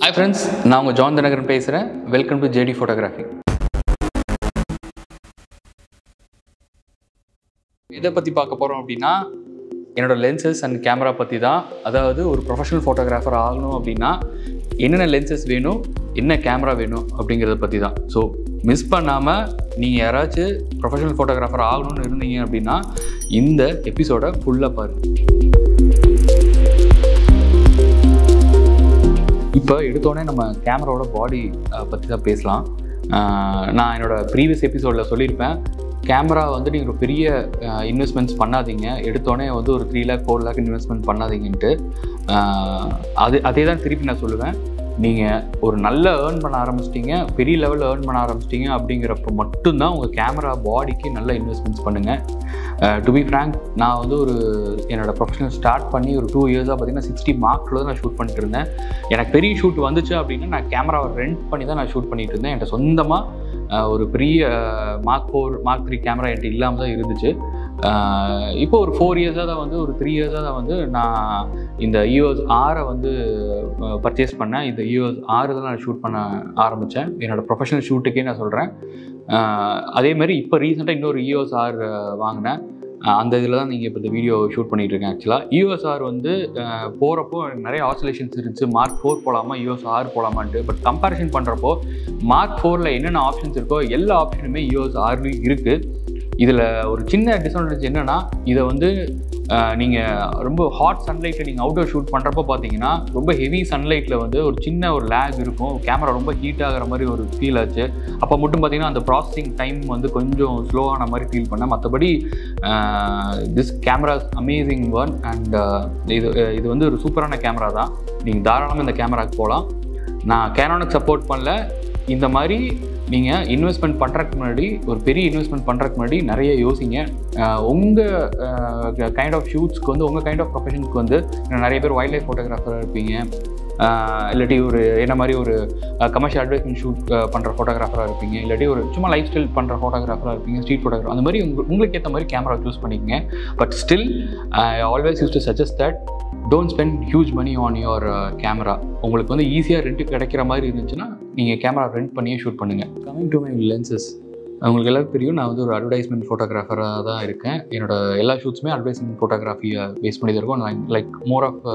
hi friends நான் உங்கள் John Dinakaran பேசுகிறேன் வெல்கம் டு ஜேடி ஃபோட்டோகிராஃபி எதை பற்றி பார்க்க போகிறோம் அப்படின்னா என்னோட லென்சஸ் அண்ட் கேமரா பற்றி தான் அதாவது ஒரு ப்ரொஃபஷனல் ஃபோட்டோகிராஃபர் ஆகணும் அப்படின்னா என்னென்ன லென்சஸ் வேணும் என்ன கேமரா வேணும் அப்படிங்கிறத பற்றி தான் ஸோ மிஸ் பண்ணாமல் நீங்கள் யாராச்சும் ப்ரொஃபஷனல் ஃபோட்டோகிராஃபர் ஆகணும்னு இருந்தீங்க அப்படின்னா இந்த எபிசோடை ஃபுல்லாக பாருங்கள் இப்போ எடுத்தோடனே நம்ம கேமராவோட பாடி பற்றி தான் பேசலாம் அஹ் நான் என்னோட ப்ரீவியஸ் எபிசோடில் சொல்லியிருப்பேன் கேமரா வந்து நீங்கள் ஒரு பெரிய இன்வெஸ்ட்மெண்ட்ஸ் பண்ணாதீங்க எடுத்தோடனே வந்து ஒரு three lakh four lakh investment பண்ணாதீங்கன்ட்டு அஹ் அது அதே தான் திருப்பி நான் சொல்லுவேன் நீங்கள் ஒரு நல்ல ஏர்ன் பண்ண ஆரம்பிச்சிட்டிங்க பெரிய லெவலில் ஏர்ன் பண்ண ஆரம்பிச்சிட்டிங்க அப்படிங்கிறப்ப மட்டும்தான் உங்கள் கேமரா பாடிக்கு நல்ல இன்வெஸ்ட்மெண்ட்ஸ் பண்ணுங்கள் டு பி ஃப்ரேங்க் நான் வந்து ஒரு என்னோட ப்ரொஃபஷனல் ஸ்டார்ட் பண்ணி ஒரு டூ இயர்ஸாக பார்த்தீங்கன்னா சிக்ஸ்டி மார்க்கில் தான் நான் ஷூட் பண்ணிட்டு இருந்தேன் எனக்கு பெரிய ஷூட் வந்துச்சு அப்படின்னா நான் கேமராவை ரெண்ட் பண்ணி தான் நான் ஷூட் பண்ணிட்டு இருந்தேன் என்கிட்ட சொந்தமாக ஒரு பெரிய Mark four Mark three camera என்கிட்ட இல்லாமல் தான் இருந்துச்சு அஹ் இப்போ ஒரு ஃபோர் இயர்ஸாக தான் வந்து ஒரு த்ரீ இயர்ஸாக தான் வந்து நான் இந்த இஓஎஸ் ஆரை வந்து பர்ச்சேஸ் பண்ணேன் இந்த இஓஎஸ் ஆறு தான் நான் ஷூட் பண்ண ஆரம்பித்தேன் என்னோட ப்ரொஃபஷனல் ஷூட்டுக்கே நான் சொல்கிறேன் அதே மாதிரி இப்போ ரீசெண்டாக இன்னொரு இஓஎஸ் ஆர் வாங்கினேன் அஹ் அந்த இதில் தான் நீங்கள் இப்போ இந்த வீடியோ ஷூட் பண்ணிட்டு இருக்கேன் ஆக்சுவலாக யூஎஸ்ஆர் வந்து போகிறப்போ நிறைய ஆசோலேஷன்ஸ் இருந்துச்சு மார்க் ஃபோர் போகலாமா யூஎஸ் ஆர் போகலாமான்ட்டு பட் கம்பேரிஷன் பண்ணுறப்போ மார்க் ஃபோரில் என்னென்ன ஆப்ஷன்ஸ் இருக்கோ எல்லா ஆப்ஷனுமே யூஎஸ் ஆர்லேயும் இருக்குது இதில் ஒரு சின்ன டிஸ்அட்வான்டேஜ் என்னென்னா இதை வந்து நீங்கள் ரொம்ப ஹாட் சன்லைட்டில் நீங்கள் அவுட்டோர் ஷூட் பண்ணுறப்போ பார்த்தீங்கன்னா ரொம்ப ஹெவி சன்லைட்டில் வந்து ஒரு சின்ன ஒரு லேக் இருக்கும் கேமரா ரொம்ப ஹீட் ஆகிற மாதிரி ஒரு ஃபீல் ஆச்சு அப்போ மட்டும் பார்த்தீங்கன்னா அந்த ப்ராசஸிங் டைம் வந்து கொஞ்சம் ஸ்லோவான மாதிரி ஃபீல் பண்ணேன் மற்றபடி this cameras amazing one and இது இது வந்து ஒரு சூப்பரான கேமரா தான் நீங்கள் தாராளமாக இந்த கேமராக்கு போகலாம் நான் கேனானுக்கு சப்போர்ட் பண்ணல இந்த மாதிரி நீங்கள் இன்வெஸ்ட்மெண்ட் பண்ணுறதுக்கு முன்னாடி ஒரு பெரிய இன்வெஸ்ட்மெண்ட் பண்ணுறதுக்கு முன்னாடி நிறைய யோசிங்க உங்கள் கைண்ட் ஆஃப் ஷூட்ஸ்க்கு வந்து உங்கள் கைண்ட் ஆஃப் ப்ரொஃபஷனுக்கு வந்து நிறைய பேர் வைல்ட் லைஃப் ஃபோட்டோகிராஃபராக இருப்பீங்க ஆஹ் இல்லாட்டி ஒரு என்ன மாதிரி ஒரு கமர்ஷியல் அட்வர்டைஸ்மெண்ட் ஷூட் பண்ணுற ஃபோட்டோகிராஃபராக இருப்பீங்க இல்லாட்டி ஒரு சும்மா லைஃப் ஸ்டைல் பண்ணுற ஃபோட்டோகிராஃபராக இருப்பீங்க ஸ்ட்ரீட் ஃபோட்டோகிராஃபர் அந்த மாதிரி உங்க உங்களுக்கு ஏற்ற மாதிரி கேமரா சூஸ் பண்ணிக்கங்க but still I always use to suggest that don't spend huge money on your camera உங்களுக்கு வந்து ஈஸியாக ரெண்ட்டு கிடைக்கிற மாதிரி இருந்துச்சுன்னா நீங்கள் கேமரா ரெண்ட் பண்ணியே ஷூட் பண்ணுங்கள் கமிங் டு மை லென்சஸ் உங்களுக்கு எல்லாருக்கும் தெரியும் நான் வந்து ஒரு அட்வர்டைஸ்மெண்ட் ஃபோட்டோகிராஃபராக தான் இருக்கேன் என்னோட எல்லா ஷூட்ஸுமே அட்வர்டைஸ்மெண்ட் ஃபோட்டோகிராஃபியை பேஸ் பண்ணி தான் இருக்கும் லைக் மோர் ஆஃப்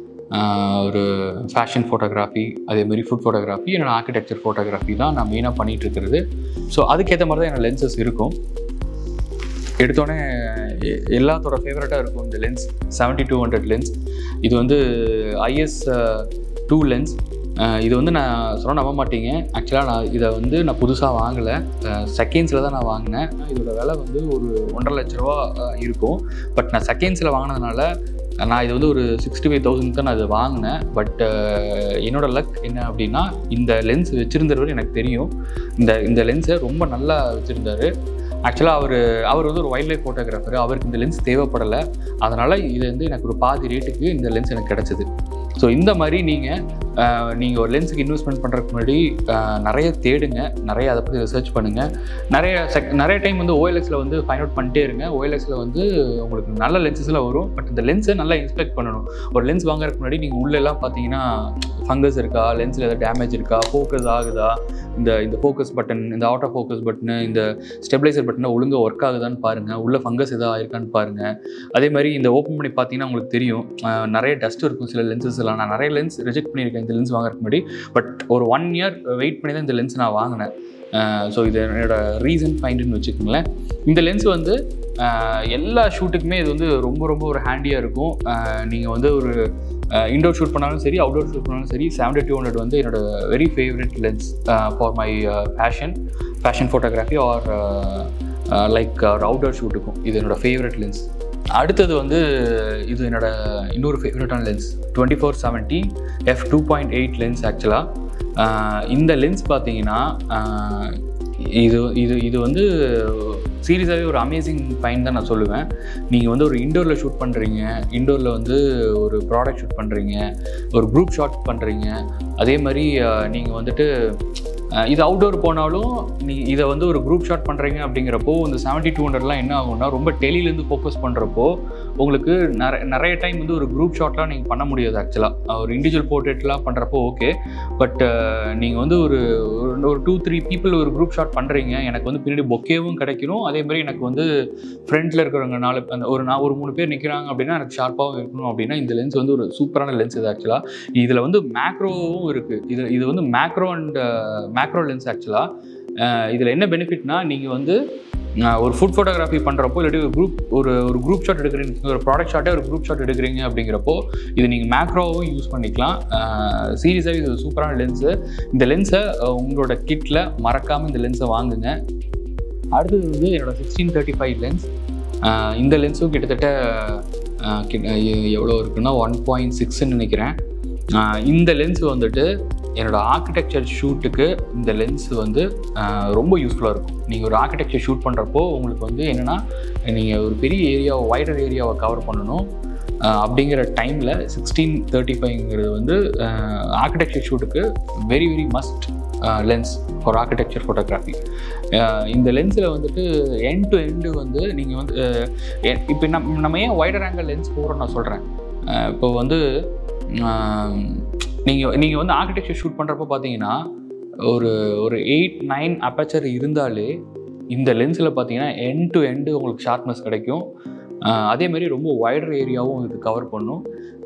ஒரு ஃபேஷன் ஃபோட்டோகிராஃபி அதேமாரி ஃபுட் ஃபோட்டோகிராஃபி என்னோட ஆர்கிடெக்சர் ஃபோட்டோகிராஃபி தான் நான் மெயினாக பண்ணிகிட்டு இருக்கிறது ஸோ அதுக்கேற்ற மாதிரி தான் என்னோட லென்சஸ் இருக்கும் எடுத்தோடனே எ- எல்லாத்தோட ஃபேவரட்டாக இருக்கும் இந்த lens seventy two hundred lens இது வந்து ஐஎஸ் டூ லென்ஸ் இது வந்து நான் சொன்ன நம்ப மாட்டீங்க ஆக்சுவலாக நான் இதை வந்து நான் புதுசாக வாங்கலை செகண்ட்ஸில் தான் நான் வாங்கினேன் இதோட விலை வந்து ஒரு ஒன்றரை லட்ச ரூபா அஹ், இருக்கும் பட் நான் செகண்ட்ஸில் வாங்கினதுனால நான் இது வந்து ஒரு சிக்ஸ்டி ஃபைவ் தௌசண்ட் தான் நான் இதை வாங்கினேன் பட் என்னோட லக் என்ன அப்படின்னா இந்த லென்ஸ் வச்சுருந்தவர் எனக்கு தெரியும் இந்த இந்த லென்ஸை ரொம்ப நல்லா வச்சுருந்தாரு ஆக்சுவலாக அவர் அவர் வந்து ஒரு வைல்ட் லைஃப் ஃபோட்டோகிராஃபர் அவருக்கு இந்த லென்ஸ் தேவைப்படலை அதனால் இது வந்து எனக்கு ஒரு பாதி ரேட்டுக்கு இந்த லென்ஸ் எனக்கு கிடச்சிது ஸோ இந்த மாதிரி நீங்கள் நீங்கள் ஒரு லென்ஸுக்கு இன்வெஸ்ட்மெண்ட் பண்ணுறதுக்கு முன்னாடி அஹ், நிறைய தேடுங்க நிறைய அதை பற்றி ரிசர்ச் பண்ணுங்கள் நிறைய செக் நிறைய டைம் வந்து ஓஎல்எக்ஸில் வந்து ஃபைண்ட் அவுட் பண்ணிட்டே இருங்க ஓஎல்எக்ஸில் வந்து உங்களுக்கு நல்ல லென்சஸ்லாம் வரும் பட் இந்த லென்ஸை நல்லா இன்ஸ்பெக்ட் பண்ணணும் ஒரு லென்ஸ் வாங்குறதுக்கு முன்னாடி நீங்கள் உள்ளெல்லாம் பார்த்தீங்கன்னா ஃபங்கஸ் இருக்கா லென்ஸில் ஏதாவது டேமேஜ் இருக்கா ஃபோக்கஸ் ஆகுதா இந்த இந்த ஃபோக்கஸ் பட்டன் இந்த அவுட் ஆஃப் ஃபோக்கஸ் பட்டனு இந்த ஸ்டெபிளைசர் பட்டனை ஒழுங்காக ஒர்க் ஆகுதான்னு பாருங்கள் உள்ள ஃபங்கஸ் எதாவது ஆயிருக்கான்னு பாருங்கள் அதே மாதிரி இந்த ஓப்பன் பண்ணி பார்த்தீங்கன்னா உங்களுக்கு தெரியும் அஹ் நிறைய டஸ்ட் இருக்கும் சில லென்சஸ் எல்லாம் நான் நிறைய லென்ஸ் ரிஜெக்ட் பண்ணியிருக்கேன் இந்த லென்ஸ் வாங்குறதுக்கு முன்னாடி பட் ஒரு ஒன் இயர் வெயிட் பண்ணி தான் இந்த லென்ஸ் நான் வாங்கினேன் ஸோ இது என்னோட ரீசன் ஃபைண்டுன்னு வச்சுக்கோங்களேன் இந்த லென்ஸ் வந்து அஹ் எல்லா ஷூட்டுக்குமே இது வந்து ரொம்ப ரொம்ப ஒரு ஹேண்டியாக இருக்கும் நீங்கள் வந்து ஒரு இன்டோர் ஷூட் பண்ணாலும் சரி அவுட்டோர் ஷூட் பண்ணாலும் சரி செவன்டி டூ ஹண்ட்ரட் வந்து என்னோட very favourite lens for my fashion fashion photography or like ஒரு அவுட்டோர் ஷூட்டுக்கும் இது என்னோட ஃபேவரட் லென்ஸ் அடுத்தது வந்து இது என்னோட இன்னொரு ஃபேவரட்டான lens twenty four seventy F two point eight lens ஆக்சுவலாக இந்த லென்ஸ் பார்த்தீங்கன்னா ஆஹ் இது இது இது வந்து சீரியஸாகவே ஒரு அமேசிங் ஃபைன் தான் நான் சொல்லுவேன் நீங்கள் வந்து ஒரு இண்டோரில் ஷூட் பண்ணுறீங்க இண்டோரில் வந்து ஒரு ப்ராடக்ட் ஷூட் பண்ணுறீங்க ஒரு குரூப் ஷாட் பண்ணுறீங்க அதே மாதிரி நீங்கள் வந்துட்டு அஹ் இது அவுட்டோர் போனாலும் நீ இதை வந்து ஒரு குரூப் ஷாட் பண்ணுறீங்க அப்படிங்கிறப்போ இந்த செவன்ட்டி டூ ஹண்ட்ரட்லாம் என்ன ஆகும்னா ரொம்ப டெலிலேருந்து ஃபோக்கஸ் பண்ணுறப்போ உங்களுக்கு நிறைய நிறைய டைம் வந்து ஒரு குரூப் ஷாட்லாம் நீங்கள் பண்ண முடியாது ஆக்சுவலாக ஒரு இண்டிவிஜுவல் போர்ட்ரேட்லாம் பண்ணுறப்போ ஓகே பட் நீங்கள் வந்து ஒரு ஒரு- ஒரு டூ த்ரீ பீப்புள் ஒரு குரூப் ஷாட் பண்ணுறீங்க எனக்கு வந்து பின்னாடி பொக்கேவும் கிடைக்கணும் அதே மாதிரி எனக்கு வந்து ஃப்ரண்ட்டில் இருக்கிறவங்க நாலு அந்த ஒரு நான் ஒரு மூணு பேர் நிற்கிறாங்க அப்படின்னா எனக்கு ஷார்ப்பாகவும் இருக்கணும் அப்படின்னா இந்த லென்ஸ் வந்து ஒரு சூப்பரான லென்ஸ் இது ஆக்சுவலாக இதில் வந்து மேக்ரோவும் இருக்குது இது இது வந்து மேக்ரோ அண்ட் மேக்ரோ லென்ஸ் ஆக்சுவலாக இதில் என்ன பெனிஃபிட்னா நீங்கள் வந்து அஹ், ஒரு ஃபுட் ஃபோட்டோகிராஃபி பண்ணுறப்போ இல்லாட்டி ஒரு குரூப் ஒரு ஒரு குரூப் ஷாட் எடுக்கிறீங்க ஒரு ப்ராடக்ட் ஷாட்டே ஒரு குரூப் ஷாட் எடுக்கிறீங்க அப்படிங்கிறப்போ இது நீங்கள் மேக்ரோவும் யூஸ் பண்ணிக்கலாம் சீரியஸாக இது ஒரு சூப்பரான லென்ஸு இந்த லென்ஸை உங்களோட கிட்டில் மறக்காமல் இந்த லென்ஸை வாங்குங்க அடுத்தது வந்து என்னோட சிக்ஸ்டீன் தேர்ட்டி ஃபைவ் லென்ஸ் இந்த லென்ஸும் கிட்டத்தட்ட ஆஹ் கிட்ட- எ- எவ்வளோ இருக்குன்னா ஒன் பாயிண்ட் சிக்ஸ்ன்னு நினைக்கிறேன் ஆஹ் இந்த லென்ஸ் வந்துட்டு என்னோட ஆர்கிடெக்சர் ஷூட்டுக்கு இந்த லென்ஸ் வந்து ஆஹ் ரொம்ப யூஸ்ஃபுல்லாக இருக்கும் நீங்கள் ஒரு ஆர்கிடெக்சர் ஷூட் பண்ணுறப்போ உங்களுக்கு வந்து என்னென்னா நீங்கள் ஒரு பெரிய ஏரியாவை வைடர் ஏரியாவை கவர் பண்ணணும் ஆஹ் அப்படிங்கிற டைமில் சிக்ஸ்டீன் தேர்ட்டி ஃபைவ்ங்கிறது வந்து ஆர்கிடெக்சர் ஷூட்டுக்கு very very must lens for architecture photography இந்த லென்ஸில் வந்துட்டு எண்ட் டு எண்டு வந்து நீங்கள் வந்து இப்போ நம்ம நம்ம ஏன் வைடர் ஆங்கிள் லென்ஸ் போகிறோம் நான் சொல்கிறேன் இப்போ வந்து நீங்கள் நீங்கள் வந்து ஆர்கிடெக்சர் ஷூட் பண்ணுறப்போ பார்த்தீங்கன்னா ஒரு ஒரு எயிட் நைன் அப்பச்சர் இருந்தாலே இந்த லென்ஸில் பார்த்தீங்கன்னா எண்ட் டு எண்டு உங்களுக்கு ஷார்ப்னஸ் கிடைக்கும் ஆஹ் அதே மாதிரி ரொம்ப வைடர் ஏரியாவும் இது கவர் பண்ணும்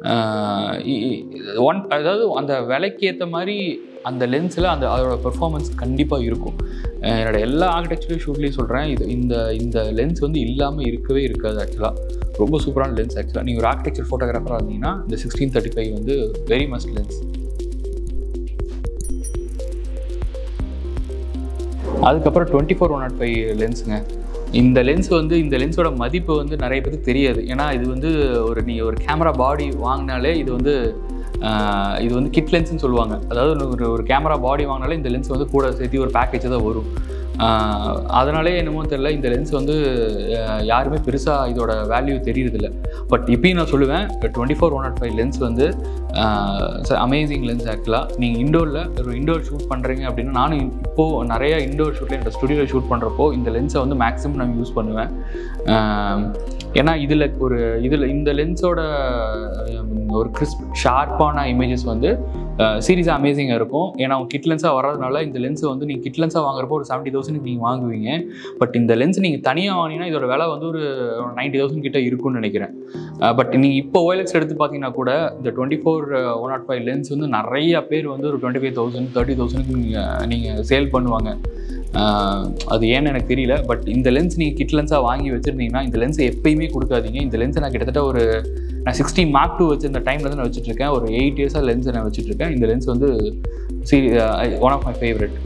ஒன் அதாவது அந்த விலைக்கு ஏற்ற மாதிரி அந்த லென்ஸில் அந்த அதோட பெர்ஃபார்மன்ஸ் கண்டிப்பாக இருக்கும் அஹ் என்னோட எல்லா ஆர்கிடெக்சர் ஷூட்லேயும் சொல்கிறேன் இது இந்த இந்த லென்ஸ் வந்து இல்லாமல் இருக்கவே இருக்காது ஆக்சுவலாக ரொம்ப சூப்பரான லென்ஸ் ஆக்சுவலாக நீங்கள் ஒரு ஆர்கிடெக்சர் ஃபோட்டோகிராஃபராக இருந்தீங்கன்னா இந்த சிக்ஸ்டீன் தேர்ட்டி ஃபைவ் வந்து வெரி மஸ்ட் லென்ஸ் அதுக்கப்புறம் twenty four one nought five லென்ஸுங்க இந்த லென்ஸ் வந்து இந்த லென்ஸோட மதிப்பு வந்து நிறைய பேருக்கு தெரியாது ஏன்னா இது வந்து ஒரு நீங்கள் ஒரு கேமரா பாடி வாங்கினாலே இது வந்து ஆஹ், இது வந்து கிட் லென்ஸ்னு சொல்லுவாங்க அதாவது ஒரு ஒரு கேமரா பாடி வாங்கினாலே இந்த லென்ஸ் வந்து கூட சேர்த்து ஒரு பேக்கேஜ் தான் வரும் ஆஹ், அதனாலே என்னமோ தெரியல இந்த லென்ஸ் வந்து ஆஹ், யாருமே பெருசாக இதோட வேல்யூ தெரியறதில்ல பட் இப்பயும் நான் சொல்லுவேன் twenty four one nought five lens வந்து அமேசிங் லென்ஸ் ஆக்சுவலாக நீங்கள் இண்டோரில் ஒரு இண்டோர் ஷூட் பண்ணுறீங்க அப்படின்னா நானும் இப்போது நிறைய இண்டோர் ஷூட்டில் என்னோட ஸ்டுடியோவில் ஷூட் பண்ணுறப்போ இந்த லென்ஸை வந்து மேக்ஸிமம் நான் யூஸ் பண்ணுவேன் ஆஹ் ஏன்னா இதில் ஒரு இதில் இந்த லென்ஸோட ஒரு கிறிஸ்ப் ஷார்ப்பான இமேஜஸ் வந்து சீரியஸாக அமேசிங்காக இருக்கும் ஏன்னா அவங்க கிட் லென்ஸாக வர்றதுனால இந்த லென்ஸை வந்து நீங்கள் கிட் லென்ஸாக வாங்குறப்போ ஒரு செவன்ட்டி தௌசண்ட்க்கு நீங்கள் வாங்குவீங்க பட் இந்த லென்ஸ் நீங்கள் தனியாக வாங்கினீங்கன்னா இதோட விலை வந்து ஒரு நைன்ட்டி தௌசண்ட் கிட்ட இருக்கும்னு நினைக்கிறேன் பட் நீங்கள் இப்போ ஓஎல்எக்ஸ் எடுத்து பார்த்தீங்கன்னா கூட இந்த twenty four one nought five lens வந்து நிறைய பேர் வந்து ஒரு டுவெண்ட்டி ஃபைவ் தௌசண்ட் தேர்ட்டி தௌசண்ட்க்கு நீங்கள் நீங்கள் சேல் பண்ணுவாங்க ஆஹ் அது ஏன்னு எனக்கு தெரியல பட் இந்த லென்ஸ் நீங்கள் கிட் லென்ஸாக வாங்கி வச்சுருந்தீங்கன்னா இந்த லென்ஸை எப்பயுமே கொடுக்காதீங்க இந்த லென்ஸை நான் கிட்டத்தட்ட ஒரு நான் சிக்ஸ்டி மார்க் டூ வச்சிருந்த டைமில் தான் நான் வச்சுட்ருக்கேன் ஒரு எயிட் இயர்ஸாக லென்ஸை நான் வச்சுட்ருக்கேன் இந்த லென்ஸ் வந்து சீரி one of my favourite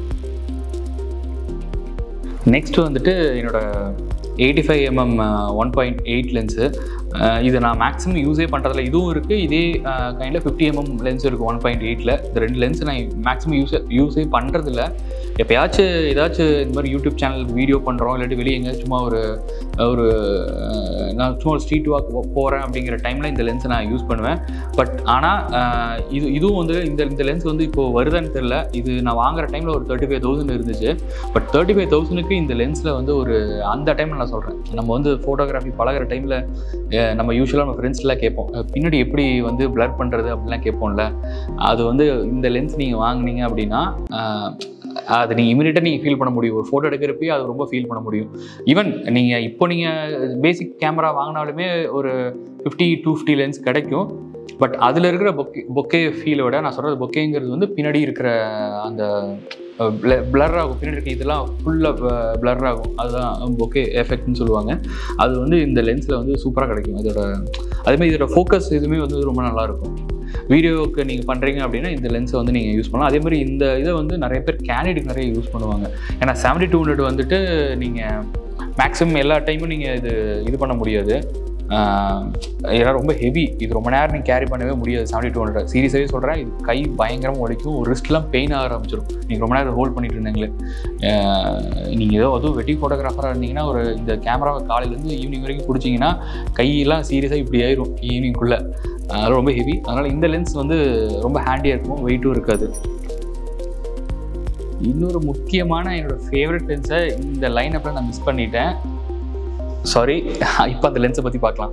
next வந்துட்டு என்னோட eighty five MM one point eight lens இது நான் மேக்ஸிமம் யூஸே பண்ணுறதில்ல இதுவும் இருக்குது இதே கைண்டில் ஃபிஃப்டி எம்எம் லென்ஸ் இருக்குது ஒன் பாயிண்ட் எயிட்டில் இந்த ரெண்டு லென்ஸ் நான் மேக்ஸிமம் யூஸ் யூஸே பண்ணுறதில்ல எப்போயாச்சும் ஏதாச்சும் இந்த மாதிரி யூடியூப் சேனலுக்கு வீடியோ பண்ணுறோம் இல்லாட்டி வெளியே எங்கேயாச்சும் சும்மா ஒரு ஒரு அஹ், நான் சும்மா ஒரு ஸ்ட்ரீட் வாக் போகிறேன் அப்படிங்கிற டைமில் இந்த லென்ஸை நான் யூஸ் பண்ணுவேன் பட் ஆனால் இது இதுவும் வந்து இந்த இந்த லென்ஸ் வந்து இப்போது வருதான்னு தெரில இது நான் வாங்குற டைமில் ஒரு தேர்ட்டி ஃபைவ் தௌசண்ட் இருந்துச்சு பட் தேர்ட்டி ஃபைவ் தௌசண்ட்க்கு இந்த லென்ஸில் வந்து ஒரு அந்த டைமில் நான் சொல்கிறேன் நம்ம வந்து ஃபோட்டோகிராஃபி பழகுற டைமில் நம்ம யூஸ்வலாக நம்ம ஃப்ரெண்ட்ஸ்லாம் கேட்போம் அஹ் பின்னாடி எப்படி வந்து பிளர் பண்ணுறது அப்படிலாம் கேட்போம்ல அது வந்து இந்த லென்ஸ் நீங்கள் வாங்குனீங்க அப்படின்னா அஹ், அது நீங்கள் இமீடியட்டாக நீங்கள் ஃபீல் பண்ண முடியும் ஒரு ஃபோட்டோ எடுக்கிறப்பயே அது ரொம்ப ஃபீல் பண்ண முடியும் ஈவன் நீங்கள் இப்போ நீங்கள் பேசிக் கேமரா வாங்கினாலுமே ஒரு ஃபிஃப்டி டூ ஃபிஃப்டி லென்ஸ் கிடைக்கும் பட் அதில் இருக்கிற பொக்கே பொக்கே ஃபீலை விட நான் சொல்கிறது பொக்கேங்கிறது வந்து பின்னாடி இருக்கிற அந்த பிளர் ஆகும் பின்னாடி இருக்க இதெல்லாம் ஃபுல்லாக பிளர் ஆகும் அதுதான் பொக்கே எஃபெக்ட்னு சொல்லுவாங்க அது வந்து இந்த லென்ஸில் வந்து சூப்பராக கிடைக்கும் இதோட அதேமாதிரி இதோட ஃபோக்கஸ் இதுவுமே வந்து ரொம்ப நல்லாயிருக்கும் வீடியோவுக்கு நீங்கள் பண்ணுறீங்க அப்படின்னா இந்த லென்ஸை வந்து நீங்கள் யூஸ் பண்ணலாம் அதே மாதிரி இந்த இதை வந்து நிறைய பேர் கேண்டிடுக்கு நிறைய யூஸ் பண்ணுவாங்க ஏன்னா செவன்டி டூ ஹண்ட்ரட் வந்துட்டு நீங்கள் மேக்ஸிமம் எல்லா டைமும் நீங்கள் இது இது பண்ண முடியாது ஆஹ் ஏன்னா ரொம்ப ஹெவி இது ரொம்ப நேரம் நீங்கள் கேரி பண்ணவே முடியாது செவன்டி டூ ஹண்ட்ரட் சீரியஸாகவே சொல்கிறேன் இது கை பயங்கரமாக வலிக்கும் ஒரு ரிஸ்ட்லாம் பெயின் ஆக ஆரம்பிச்சிடும் நீங்கள் ரொம்ப நேரம் ஹோல்ட் பண்ணிட்டு இருந்தீங்களே நீங்கள் ஏதோ அதுவும் வெட்டி ஃபோட்டோகிராஃபராக இருந்தீங்கன்னா ஒரு இந்த கேமராவை காலையிலேருந்து ஈவினிங் வரைக்கும் பிடிச்சிங்கன்னா கையெல்லாம் சீரியஸாக இப்படி ஆயிரும் ஈவினிங்குள்ளே அது ரொம்ப ஹெவி அதனால் இந்த லென்ஸ் வந்து ரொம்ப ஹேண்டியாக இருக்கும் வெயிட்டும் இருக்காது இன்னொரு முக்கியமான என்னோட ஃபேவரட் லென்ஸை இந்த லைனப்பில் நான் மிஸ் பண்ணிட்டேன் சாரி இப்போ அந்த லென்ஸை பற்றி பார்க்கலாம்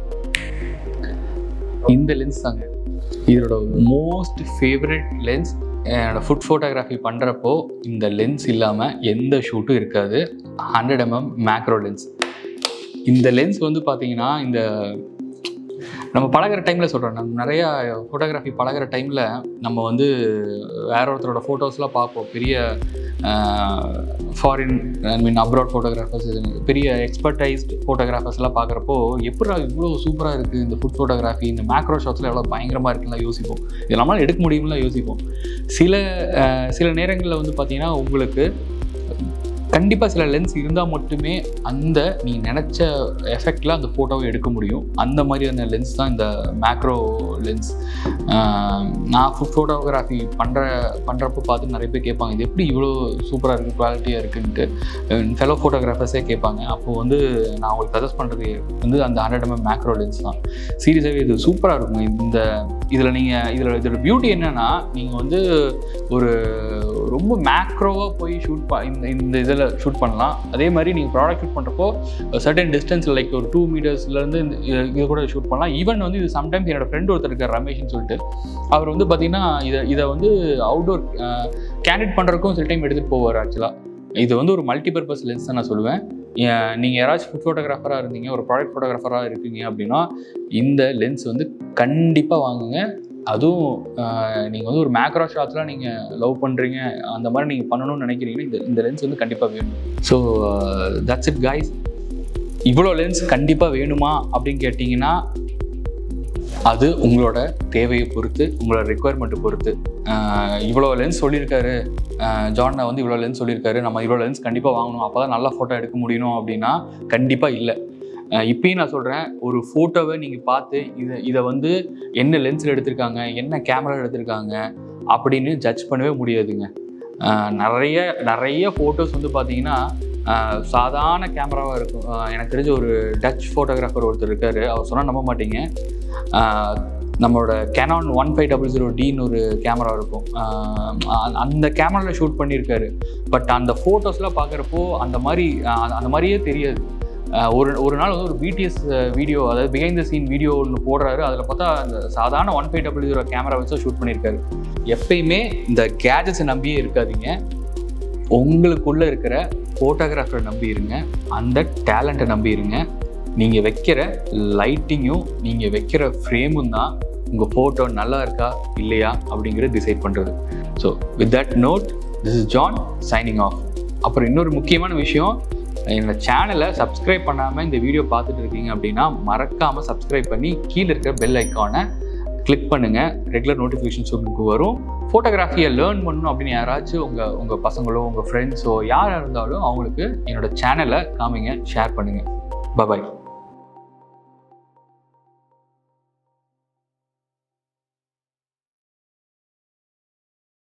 இந்த லென்ஸ் தாங்க இதோட மோஸ்ட் ஃபேவரட் லென்ஸ் என்னோட ஃபுட் ஃபோட்டோகிராஃபி பண்ணுறப்போ இந்த லென்ஸ் இல்லாமல் எந்த ஷூட்டும் இருக்காது ஹண்ட்ரட் எம்எம் மேக்ரோ லென்ஸ் இந்த லென்ஸ் வந்து பார்த்தீங்கன்னா இந்த நம்ம பழகுற டைமில் சொல்கிறோம் நம்ம நிறையா ஃபோட்டோகிராஃபி பழகுற டைமில் நம்ம வந்து வேற ஒருத்தரோட ஃபோட்டோஸ்லாம் பார்ப்போம் பெரிய foreign I mean abroad photographers பெரிய எக்ஸ்பர்டைஸ்டு ஃபோட்டோகிராஃபர்ஸ்லாம் பார்க்குறப்போ எப்படா இவ்வளோ சூப்பராக இருக்குது இந்த ஃபுட் ஃபோட்டோகிராஃபி இந்த மேக்ரோ ஷாட்ஸில் எவ்வளோ பயங்கரமாக இருக்குலாம் யோசிப்போம் இது நம்மளால் எடுக்க முடியும்லாம் யோசிப்போம் சில அஹ், சில நேரங்களில் வந்து பார்த்தீங்கன்னா உங்களுக்கு கண்டிப்பாக சில லென்ஸ் இருந்தால் மட்டுமே அந்த நீ நினச்ச எஃபெக்டில் அந்த ஃபோட்டோவை எடுக்க முடியும் அந்த மாதிரியான லென்ஸ் தான் இந்த மேக்ரோ லென்ஸ் நான் ஃபுட் ஃபோட்டோகிராஃபி பண்ணுற பண்ணுறப்போ பார்த்து நிறைய பேர் கேட்பாங்க இது எப்படி இவ்வளோ சூப்பராக இருக்குது குவாலிட்டியாக இருக்குன்ட்டு ஃபெலோ ஃபோட்டோகிராஃபர்ஸே கேட்பாங்க அப்போது வந்து நான் உங்களுக்கு சஜஸ்ட் பண்ணுறது வந்து அந்த ஹண்ட்ரட் எம்எம் மேக்ரோ லென்ஸ் தான் சீரியஸாகவே இது சூப்பராக இருக்கும் இந்த இதில் நீங்கள் இதில் இதோட பியூட்டி என்னென்னா நீங்கள் வந்து ஒரு ரொம்ப மேக்ரோவாக போய் ஷூட் ப இந்த இந்த இதில் ஷூட் பண்ணலாம் அதே மாதிரி நீங்கள் ப்ராடக்ட் ஷூட் பண்ணுறப்போ சர்டன் டிஸ்டன்ஸ் லைக் ஒரு டூ மீட்டர்ஸ்லேருந்து இந்த இது கூட ஷூட் பண்ணலாம் ஈவன் வந்து இது சம்டைம்ஸ் என்னோட ஃப்ரெண்ட் ஒருத்தர் இருக்கார் ரமேஷ்னு சொல்லிட்டு அவர் வந்து பார்த்தீங்கன்னா இதை இதை வந்து அவுட்டோர் கேண்டிட் பண்ணுறதுக்கும் சில டைம் எடுத்துகிட்டு போவார் ஆக்சுவலாக இது வந்து ஒரு மல்டிபர்பஸ் லென்ஸ் தான் நான் சொல்லுவேன் நீங்கள் யாராச்சும் ஃபுட் ஃபோட்டோகிராஃபராக இருந்தீங்க ஒரு ப்ராடக்ட் ஃபோட்டோகிராஃபராக இருக்கீங்க அப்படின்னா இந்த லென்ஸ் வந்து கண்டிப்பாக வாங்குங்க அதுவும் நீங்கள் வந்து ஒரு மேக்ரோ ஷாட்ஸ்லாம் நீங்கள் லவ் பண்ணுறீங்க அந்த மாதிரி நீங்கள் பண்ணணும்னு நினைக்கிறீங்கன்னா இந்த இந்த லென்ஸ் வந்து கண்டிப்பாக வேணும் ஸோ தட்ஸ் இட் காய்ஸ் இவ்வளோ லென்ஸ் கண்டிப்பாக வேணுமா அப்படின்னு கேட்டிங்கன்னா அது உங்களோட தேவையை பொறுத்து உங்களோட ரெக்குவயர்மெண்ட்டை பொறுத்து ஆஹ் இவ்வளோ லென்ஸ் சொல்லியிருக்காரு ஆஹ் ஜான்னா வந்து இவ்வளோ லென்ஸ் சொல்லியிருக்காரு நம்ம இவ்வளோ லென்ஸ் கண்டிப்பாக வாங்கணும் அப்போ தான் நல்ல ஃபோட்டோ எடுக்க முடியணும் அப்படின்னா கண்டிப்பாக இல்லை ஆஹ் இப்பயும் நான் சொல்கிறேன் ஒரு ஃபோட்டோவை நீங்கள் பார்த்து இதை இதை வந்து என்ன லென்ஸில் எடுத்திருக்காங்க என்ன கேமரா எடுத்திருக்காங்க அப்படின்னு ஜட்ஜ் பண்ணவே முடியாதுங்க ஆஹ் நிறைய நிறைய ஃபோட்டோஸ் வந்து பார்த்தீங்கன்னா ஆஹ் சாதாரண கேமராவாக இருக்கும் ஆஹ் எனக்கு தெரிஞ்ச ஒரு டச் ஃபோட்டோகிராஃபர் ஒருத்தர் இருக்கார் அவர் சொன்னால் நம்ப மாட்டீங்க ஆஹ் நம்மளோட Canon one five double zero டின்னு ஒரு கேமரா இருக்கும் ஆஹ் அ- அந்த கேமராவில் ஷூட் பண்ணியிருக்காரு பட் அந்த ஃபோட்டோஸ்லாம் பார்க்குறப்போ அந்த மாதிரி ஆஹ் அந்த மாதிரியே தெரியாது ஆஹ் ஒரு ஒரு நாள் வந்து ஒரு பிடிஎஸ் வீடியோ அதாவது பிஹைண்ட் த சீன் வீடியோ ஒன்று போடுறாரு அதில் பார்த்தா அந்த சாதாரண one five double zero camera வச்சு ஷூட் பண்ணியிருக்காரு எப்பயுமே இந்த கேஜெட்ஸை நம்பியே இருக்காதீங்க உங்களுக்குள்ள இருக்கிற ஃபோட்டோகிராஃபரை நம்பி இருங்க அந்த டேலண்ட்டை நம்பி இருங்க நீங்கள் வைக்கிற லைட்டிங்கும் நீங்கள் வைக்கிற ஃப்ரேமும் தான் உங்கள் ஃபோட்டோ நல்லா இருக்கா இல்லையா அப்படிங்கிறத டிசைட் பண்ணுறது so with that note this is John signing off அப்புறம் இன்னொரு முக்கியமான விஷயம் என்னோட சேனலை சப்ஸ்கிரைப் பண்ணாமல் இந்த வீடியோ பார்த்துட்டு இருக்கீங்க அப்படின்னா மறக்காமல் சப்ஸ்கிரைப் பண்ணி கீழே இருக்கிற பெல் ஐக்கானை கிளிக் பண்ணுங்கள் ரெகுலர் நோட்டிஃபிகேஷன்ஸ் உங்களுக்கு வரும் ஃபோட்டோகிராஃபியை லேர்ன் பண்ணணும் அப்படின்னு யாராச்சும் உங்கள் உங்கள் பசங்களோ உங்கள் ஃப்ரெண்ட்ஸோ யாராக இருந்தாலும் அவங்களுக்கு என்னோட சேனலை காமிங்க ஷேர் பண்ணுங்கள் பாய்